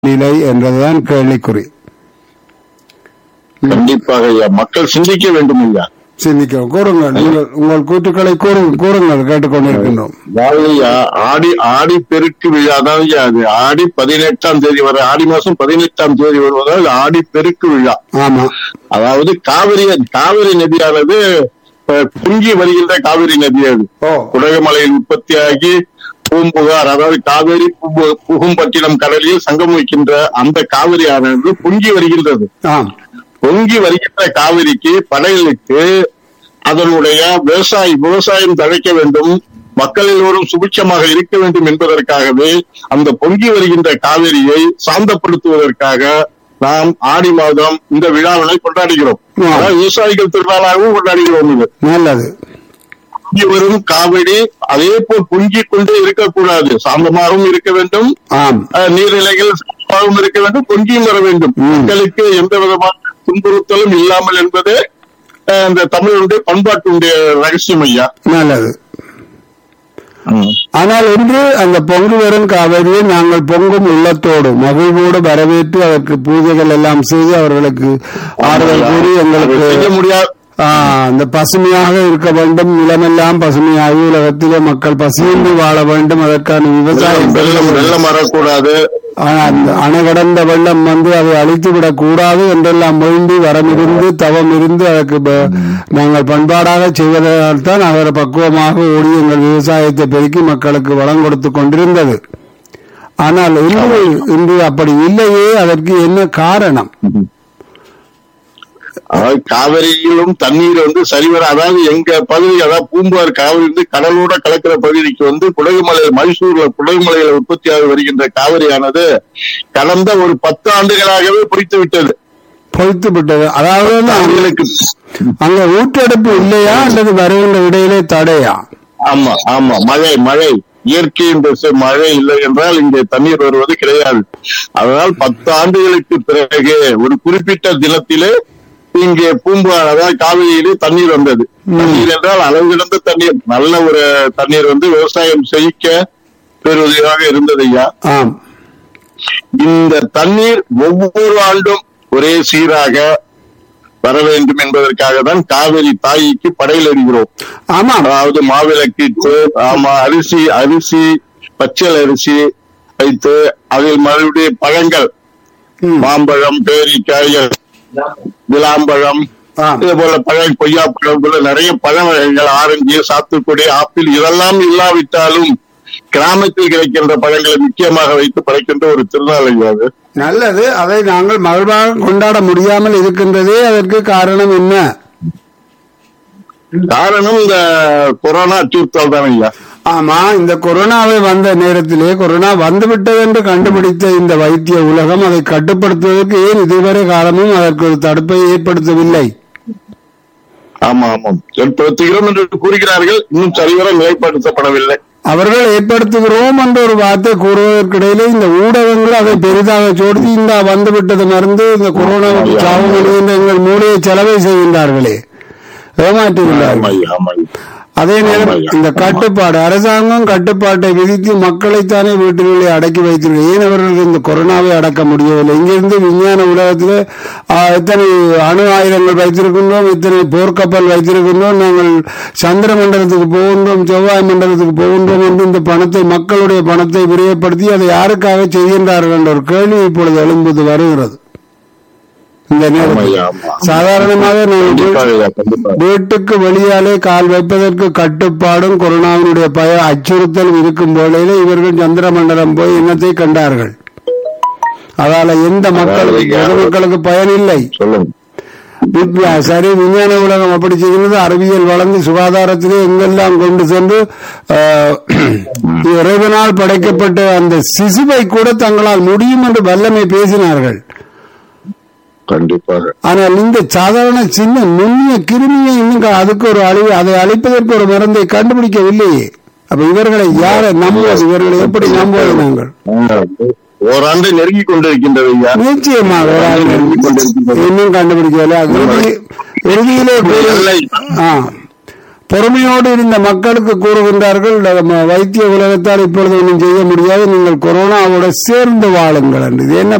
நிலை என்றதுதான் கேள்விக்குறி கண்டிப்பாக ஐயா மக்கள் சிந்திக்க வேண்டும் ஐயா சிந்திக்க கூறுங்கள் நீங்கள் உங்கள் கூற்றுக்களை கூறு- கூறுங்கள் கேட்டுக்கொண்டிருக்கின்றோம் அதாவது ஐயா, ஆடி ஆடி பெருக்கு விழா அதாவது ஐயா, அது ஆடி பதினெட்டாம் தேதி வர ஆடி மாசம் பதினெட்டாம் தேதி வருவதால் ஆடி பெருக்கு விழா ஆமா அதாவது காவிரி காவிரி நதியானது அஹ், பொங்கி வருகின்ற காவிரி நதி அது ஓ குடகுமலையில் உற்பத்தியாகி பூம்புகார் அதாவது காவிரி புகு- புகும்பட்டினம் கடலில் சங்கமிக்கின்ற அந்த காவிரியானது பொங்கி வருகின்றது ஆம் பொங்கி வருகின்ற காவிரிக்கு படையலுக்கு அதனுடைய விவசாய விவசாயம் தழைக்க வேண்டும் மக்கள் எல்லோரும் சுபிட்சமாக இருக்க வேண்டும் என்பதற்காகவே அந்த பொங்கி வருகின்ற காவிரியை சாந்தப்படுத்துவதற்காக நாம் ஆடி மாதம் இந்த விழாவினை கொண்டாடுகிறோம் ஆ. அதாவது விவசாயிகள் திருநாளாகவும் கொண்டாடுகிறோம் இது நல்லது பொங்கி வரும் காவிரி அதே போல் பொங்கிக் கொண்டே இருக்கக்கூடாது சாந்தமாகவும் இருக்க வேண்டும் ஆம் அஹ், நீர்நிலைகள் சுத்தமாகவும் இருக்க வேண்டும் பொங்கியும் வர வேண்டும் ம். மக்களுக்கு எந்த விதமான துன்புறுத்தலும் இல்லாமல் என்பது அஹ், இந்த தமிழுடைய பண்பாட்டுடைய ரகசியம் ஐயா நல்லது ஆனால் இன்று அந்த பொங்கு வரும் காவிரியை நாங்கள் பொங்கும் உள்ளத்தோடு மகிழ்வோடு வரவேற்று அதற்கு பூஜைகள் எல்லாம் செய்து அவர்களுக்கு ஆறுதல் கூறி அதை எங்களுக்கு செய்ய முடியாது ஆ, அந்த பசுமையாக இருக்க வேண்டும் நிலமெல்லாம் பசுமையாகி உலகத்திலே மக்கள் பசியின்றி வாழ வேண்டும் அதற்கான விவசாயம் வெள்ளம் வெள்ளம் வரக்கூடாது ஆனா, அந்த அணை கடந்த வெள்ளம் வந்து அதை அழித்து விடக் கூடாது என்றெல்லாம் வேண்டி வரமிருந்து தவம் இருந்து அதற்கு ப- நாங்கள் பண்பாடாக செய்வதால் தான் அவர் பக்குவமாக ஓடி எங்கள் விவசாயத்தை பெருக்கி மக்களுக்கு வளம் கொடுத்து கொண்டிருந்தது ஆனால் இன்று இன்று அப்படி இல்லையே அதற்கு என்ன காரணம் அதாவது காவிரியிலும் தண்ணீர் வந்து சரிவர அதாவது எங்க பகுதி அதாவது பூம்பார் காவிரி வந்து கடலோட கலக்கிற பகுதிக்கு வந்து குடகுமலையில் மைசூர்ல குடகுமலையில உற்பத்தியாக வருகின்ற காவிரியானது கடந்த ஒரு பத்து ஆண்டுகளாகவே பொறித்து விட்டது பொய்த்து விட்டது அதாவது வந்து அங்க- அவங்களுக்கு அங்க ஊற்றெடுப்பு இல்லையா அல்லது வருகின்ற இடையிலே தடையா ஆமா ஆமா மழை மழை இயற்கையின் திசை மழை இல்லை என்றால் இங்கே தண்ணீர் வருவது கிடையாது அதனால் பத்து ஆண்டுகளுக்கு பிறகு ஒரு குறிப்பிட்ட தினத்திலே இங்கே பூம்பார் அதாவது காவிரியிலே தண்ணீர் வந்தது தண்ணீர் என்றால் அளவு கிடந்த தண்ணீர் நல்ல ஒரு தண்ணீர் வந்து விவசாயம் செழிக்க பெறுவதாக இருந்தது ஐயா ஆம் இந்த தண்ணீர் ஒவ்வொரு ஆண்டும் ஒரே சீராக வர வேண்டும் என்பதற்காக தான் காவிரி தாய்க்கு படையில் எறிகிறோம் ஆமாம் அதாவது மாவிளக்கிட்டு ஆமா அரிசி அரிசி பச்சை அரிசி வைத்து அதில் மறுபடியும் பழங்கள் ம். மாம்பழம் பேரிக்காய் விளாம்பழம் ஆம் இது போல பழம் கொய்யா பழம் போல நிறைய பழ வகைகள் ஆரஞ்சு சாத்துக்குடி ஆப்பிள் இதெல்லாம் இல்லாவிட்டாலும் கிராமத்தில் கிடைக்கின்ற பழங்களை முக்கியமாக வைத்து படைக்கின்ற ஒரு திருநாள் ஐயா அது நல்லது அதை நாங்கள் மகிழ்வாக கொண்டாட முடியாமல் இருக்கின்றதே அதற்கு காரணம் என்ன காரணம் இந்த கொரோனா அச்சுறுத்தல் தான் ஐயா ஆமா இந்த கொரோனாவை வந்த நேரத்திலே கொரோனா வந்துவிட்டது என்று கண்டுபிடித்த இந்த வைத்திய உலகம் அதை கட்டுப்படுத்துவதற்கு ஏன் இதுவரை காலமும் அதற்கு ஒரு தடுப்பை ஏற்படுத்தவில்லை ஆமா ஆமாம் ஏற்படுத்துகிறோம் என்று கூறுகிறார்கள் இன்னும் சரிவர நிலைப்படுத்தப்படவில்லை அவர்கள் ஏற்படுத்துகிறோம் என்ற ஒரு வார்த்தை கூறுவதற்கிடையிலே இந்த ஊடகங்கள் அதை பெரிதாக சோடி இந்த வந்துவிட்டது மருந்து இந்த கொரோனாவுக்கு சாவும் என்று எங்கள் மூளையை செலவை செய்கின்றார்களே ஏமாற்றுகிறார்கள் ஆமா ஐயா ஆமா ஐயா அதே நேரம் ஆமாய்யா. இந்த கட்டுப்பாடு அரசாங்கம் கட்டுப்பாட்டை விதித்து மக்களைத்தானே வீட்டிலே அடக்கி வைத்திருக்கு ஏன் அவர்கள் இந்த கொரோனாவை அடக்க முடியவில்லை இங்கிருந்து விஞ்ஞான உலகத்தில் ஆ, எத்தனை அணு ஆயுதங்கள் வைத்திருக்கின்றோம் இத்தனை போர்க்கப்பல் வைத்திருக்கின்றோம் நாங்கள் சந்திர மண்டலத்துக்கு போகின்றோம் செவ்வாய் மண்டலத்துக்கு போகின்றோம் என்று இந்த பணத்தை மக்களுடைய பணத்தை விரியப்படுத்தி அதை யாருக்காக செய்கின்றார்கள் என்ற ஒரு கேள்வி இப்பொழுது எழும்புது வருகிறது இந்த ஆமா நேரத்தில் ஐயா ஆமா சாதாரணமாக நாங்கள் கண்டிப்பாக ஐயா கண்டிப்பாக வீட்டுக்கு வெளியாலே கால் வைப்பதற்கு கட்டுப்பாடும் கொரோனாவினுடைய பய அச்சுறுத்தலும் இருக்கும் போதிலே இவர்கள் சந்திரமண்டலம் போய் என்னத்தை கண்டார்கள் அதால எந்த மக்களுக்கு பொதுமக்களுக்கு பயனில்லை சொல்லுங்க இப்ப சரி விஞ்ஞான உலகம் அப்படி செய்கிறது அறிவியல் வளர்ந்து சுகாதாரத்திலே எங்கெல்லாம் கொண்டு சென்று ஆஹ், இறைவனால் படைக்கப்பட்ட அந்த சிசுவை கூட தங்களால் முடியும் என்று வல்லமை பேசினார்கள் கண்டிப்பாக ஆனால் இந்த சாதாரண சின்ன நுண்ணிய கிருமியை இன்னும் க- அதுக்கு ஒரு அழிவு அதை அழிப்பதற்கு ஒரு மருந்தை கண்டுபிடிக்கவில்லையே அப்ப இவர்களை யாரை நம்புவது இவர்களை எப்படி நம்புவது நாங்கள் ஓராண்டு நெருங்கி கொண்டிருக்கின்றது ஐயா நிச்சயமாக ஒரு ஆள் நெருங்கிக் கொண்டிருக்கின்றது இன்னும் கண்டுபிடிக்கவில்லை அது இறுதி- இறுதியிலே கூறு- இல்லை. ஆ. பொறுமையோடு இருந்த மக்களுக்கு கூறுகின்றார்கள் நம்ம வைத்திய உலகத்தால் இப்பொழுது ஒன்றும் செய்ய முடியாது நீங்கள் கொரோனாவோட சேர்ந்து வாழுங்கள் என்று இது என்ன